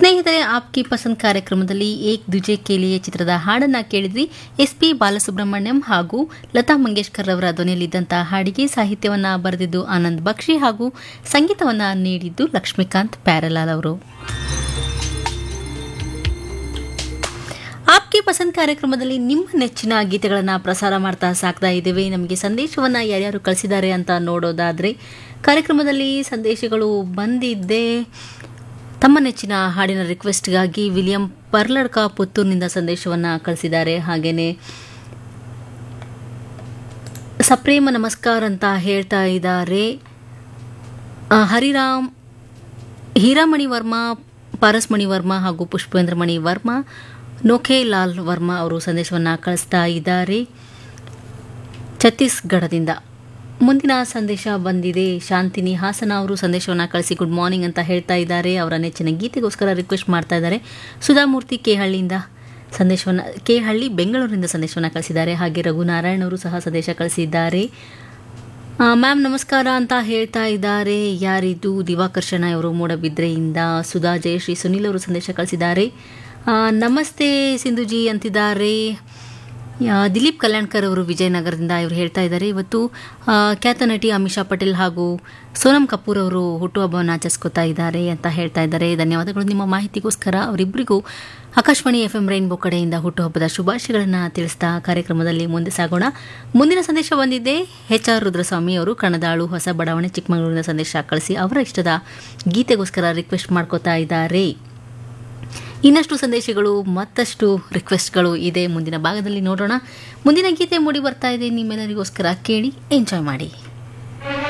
ಸ್ನೇಹಿತರೆ ಆಪ್ಕಿ ಪಸಂದ್ ಕಾರ್ಯಕ್ರಮದಲ್ಲಿ ಏಕ್ ದುಜೆ ಕೇಲಿಯೇ ಚಿತ್ರದ ಹಾಡನ್ನ ಕೇಳಿದ್ರಿ ಎಸ್ ಪಿ ಬಾಲಸುಬ್ರಹ್ಮಣ್ಯಂ ಹಾಗೂ ಲತಾ ಮಂಗೇಶ್ಕರ್ ಅವರ ಧ್ವನಿಯಲ್ಲಿದ್ದಂತಹ ಹಾಡಿಗೆ ಸಾಹಿತ್ಯವನ್ನ ಬರೆದಿದ್ದು ಆನಂದ್ ಬಕ್ಷಿ ಹಾಗೂ ಸಂಗೀತವನ್ನ ನೀಡಿದ್ದು ಲಕ್ಷ್ಮೀಕಾಂತ್ ಪ್ಯಾರಲಾಲ್ ಅವರು ಆಪ್ಗೆ ಪಸಂದ್ ಕಾರ್ಯಕ್ರಮದಲ್ಲಿ ನಿಮ್ಮ ನೆಚ್ಚಿನ ಗೀತೆಗಳನ್ನು ಪ್ರಸಾರ ಮಾಡ್ತಾ ಸಾಕ್ತಾ ಇದ್ದೇವೆ ನಮಗೆ ಸಂದೇಶವನ್ನು ಯಾರ್ಯಾರು ಕಳಿಸಿದ್ದಾರೆ ಅಂತ ನೋಡೋದಾದರೆ ಕಾರ್ಯಕ್ರಮದಲ್ಲಿ ಸಂದೇಶಗಳು ಬಂದಿದ್ದೆ ತಮ್ಮ ನೆಚ್ಚಿನ ಹಾಡಿನ ರಿಕ್ವೆಸ್ಟ್ಗಾಗಿ ವಿಲಿಯಂ ಪರ್ಲಡ್ಕ ಪುತ್ತೂರಿನಿಂದ ಸಂದೇಶವನ್ನು ಕಳಿಸಿದ್ದಾರೆ ಹಾಗೆಯೇ ಸಪ್ರೇಮ ನಮಸ್ಕಾರ ಅಂತ ಹೇಳ್ತಾ ಇದ್ದಾರೆ ಆ, ಹರಿರಾಮ್ ಹೀರಾಮಣಿ ವರ್ಮಾ ಪಾರಸ್ಮಣಿ ವರ್ಮಾ ಹಾಗೂ ಪುಷ್ಪೇಂದ್ರ ಮಣಿ ವರ್ಮಾ ನೋಖೆ ಲಾಲ್ ವರ್ಮಾ ಅವರು ಸಂದೇಶವನ್ನು ಕಳಿಸ್ತಾ ಇದ್ದಾರೆ ಛತ್ತೀಸ್ಗಢದಿಂದ ಮುಂದಿನ ಸಂದೇಶ ಬಂದಿದೆ ಶಾಂತಿನಿ ಹಾಸನ ಅವರು ಸಂದೇಶವನ್ನು ಕಳಿಸಿ ಗುಡ್ ಮಾರ್ನಿಂಗ್ ಅಂತ ಹೇಳ್ತಾ ಇದ್ದಾರೆ ಅವರ ನೆಚ್ಚಿನ ಗೀತೆಗೋಸ್ಕರ ರಿಕ್ವೆಸ್ಟ್ ಮಾಡ್ತಾ ಇದ್ದಾರೆ ಸುಧಾಮೂರ್ತಿ ಕೇಹಳ್ಳಿಯಿಂದ ಸಂದೇಶವನ್ನು ಕೇಹಳ್ಳಿ ಬೆಂಗಳೂರಿನಿಂದ ಸಂದೇಶವನ್ನು ಕಳಿಸಿದ್ದಾರೆ ಹಾಗೆ ರಘುನಾರಾಯಣ್ ಅವರು ಸಹ ಸಂದೇಶ ಕಳಿಸಿದ್ದಾರೆ ಮ್ಯಾಮ್ ನಮಸ್ಕಾರ ಅಂತ ಹೇಳ್ತಾ ಇದ್ದಾರೆ ಯಾರಿದು ದಿವಾಕರ್ ಶೆಣೈ ಅವರು ಮೂಡಬಿದ್ರೆಯಿಂದ ಸುಧಾ ಜಯಶ್ರೀ ಸುನಿಲ್ ಅವರು ಸಂದೇಶ ಕಳಿಸಿದ್ದಾರೆ ಆ, ನಮಸ್ತೆ ಸಿಂಧುಜಿ ಅಂತಿದ್ದಾರೆ ಆ, ದಿಲೀಪ್ ಕಲ್ಯಾಣ್ಕರ್ ಅವರು ವಿಜಯನಗರದಿಂದ ಇವರು ಹೇಳ್ತಾ ಇದ್ದಾರೆ ಇವತ್ತು ಆ, ಖ್ಯಾತ ನಟಿ ಅಮಿಷಾ ಪಟೇಲ್ ಹಾಗೂ ಸೋನಂ ಕಪೂರ್ ಅವರು ಹುಟ್ಟುಹಬ್ಬವನ್ನು ಆಚರಿಸ್ಕೊತಾ ಇದ್ದಾರೆ ಅಂತ ಹೇಳ್ತಾ ಇದ್ದಾರೆ ಧನ್ಯವಾದಗಳು ನಿಮ್ಮ ಮಾಹಿತಿಗೋಸ್ಕರ ಅವರಿಬ್ಬರಿಗೂ ಆಕಾಶವಾಣಿ ಎಫ್ ಎಂ ರೈನ್ಬೋ ಕಡೆಯಿಂದ ಹುಟ್ಟುಹಬ್ಬದ ಶುಭಾಶಯಗಳನ್ನು ತಿಳಿಸ್ತಾ ಕಾರ್ಯಕ್ರಮದಲ್ಲಿ ಮುಂದೆ ಸಾಗೋಣ ಮುಂದಿನ ಸಂದೇಶ ಬಂದಿದ್ದೆ ಎಚ್ ಆರ್ ರುದ್ರಸ್ವಾಮಿ ಅವರು ಕಣದಾಳು ಹೊಸ ಬಡಾವಣೆ ಚಿಕ್ಕಮಗಳೂರಿನ ಸಂದೇಶ ಕಳಿಸಿ ಅವರ ಇಷ್ಟದ ಗೀತೆಗೋಸ್ಕರ ರಿಕ್ವೆಸ್ಟ್ ಮಾಡ್ಕೋತಾ ಇದ್ದಾರೆ ಇನ್ನಷ್ಟು ಸಂದೇಶಗಳು ಮತ್ತಷ್ಟು ರಿಕ್ವೆಸ್ಟ್ಗಳು ಇದೆ ಮುಂದಿನ ಭಾಗದಲ್ಲಿ ನೋಡೋಣ ಮುಂದಿನ ಗೀತೆ ಮೂಡಿ ಬರ್ತಾ ಇದೆ ನಿಮ್ಮೆಲ್ಲರಿಗೋಸ್ಕರ ಕೇಳಿ ಎಂಜಾಯ್ ಮಾಡಿ